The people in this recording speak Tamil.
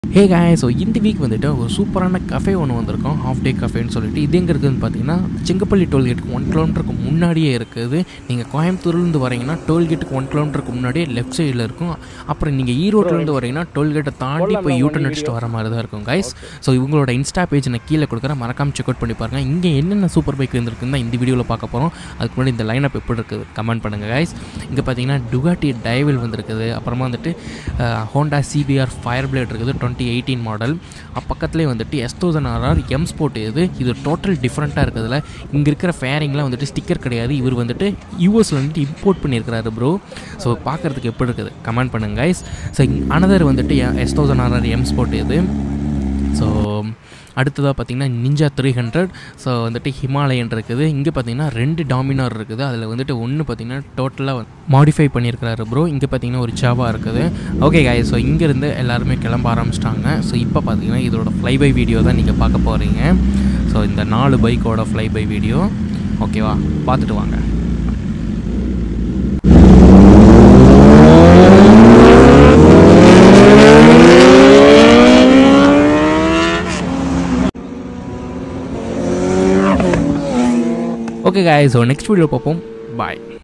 ஹே காய் ஸோ இந்த வீக் வந்துட்டு ஒரு சூப்பரான கஃபே ஒன்று வந்திருக்கோம் ஹாஃப் டே கஃபேன்னு சொல்லிட்டு இது எங்கே இருக்குதுன்னு பார்த்தீங்கன்னா செங்கப்பள்ளி டோல்கேட்டுக்கு ஒன் கிலோமீட்டருக்கு முன்னாடியே இருக்குது நீங்கள் கோயம்புத்தூர்லேருந்து வரீங்கன்னா டோல்கேட்டுக்கு ஒன் கிலோமீட்டருக்கு முன்னாடியே லெஃப்ட் சைடில் இருக்கும் அப்புறம் நீங்கள் ஈரோட்லேருந்து வரீங்கன்னா டோல்கேட்டை தாண்டி போய் யூட்டன் அடிச்சுட்டு வர மாதிரி தான் இருக்கும் கைஸ் ஸோ இவங்களோட இன்ஸ்டா பேஜ் நான் கீழே கொடுக்குறேன் மறக்காம செக் அவுட் பண்ணி பாருங்கள் இங்கே என்னென்ன சூப்பர் பைக் இருந்திருக்குன்னு தான் இந்த வீடியோவில் பார்க்க போகிறோம் அதுக்கு முன்னாடி இந்த லைனப் எப்படி இருக்குது கமெண்ட் பண்ணுங்கள் கைஸ் இங்கே பார்த்தீங்கன்னா டுகாட்டி டைவில் வந்திருக்குது அப்புறமா வந்துட்டு ஹோண்டா சிபிஆர் ஃபயர் பிளேட் இருக்குது டுவெண்ட்டி எயிட்டீன் மாடல் பக்கத்துலேயே வந்துட்டு S thousand RR M sport இது இது டோட்டல் டிஃப்ரெண்ட்டாக இருக்கிறதுல இங்கே இருக்கிற ஃபேரிங்லாம் வந்துட்டு ஸ்டிக்கர் கிடையாது இவர் வந்துட்டு யூஎஸில் வந்துட்டு இம்போர்ட் பண்ணியிருக்கிறாரு ப்ரோ ஸோ பார்க்குறதுக்கு எப்படி இருக்குது கமெண்ட் பண்ணுங்க கைஸ் ஸோ அனதர் வந்துட்டு S thousand RR M sport இது ஸோ அடுத்ததாக பார்த்தீங்கன்னா நிஞ்சா த்ரீ ஹண்ட்ரட் ஸோ வந்துட்டு ஹிமாலயன் இருக்குது இங்கே பார்த்தீங்கன்னா ரெண்டு டாமினார் இருக்குது அதில் வந்துட்டு ஒன்று பார்த்தீங்கன்னா டோட்டலாக மாடிஃபை பண்ணியிருக்கிறாரு ப்ரோ இங்கே பார்த்தீங்கன்னா ஒரு சாவா இருக்குது ஓகே காய் ஸோ இங்கேருந்து எல்லாருமே கிளம்ப ஆரம்பிச்சிட்டாங்க ஸோ இப்போ பார்த்தீங்கன்னா இதோட ஃப்ளை பை வீடியோ தான் நீங்கள் பார்க்க போகிறீங்க ஸோ இந்த நாலு பைக்கோட ஃப்ளை பை வீடியோ ஓகேவா பார்த்துட்டு வாங்க ஓகே காய் ஸோ நெக்ஸ்ட் வீடியோ பார்ப்போம் பாய்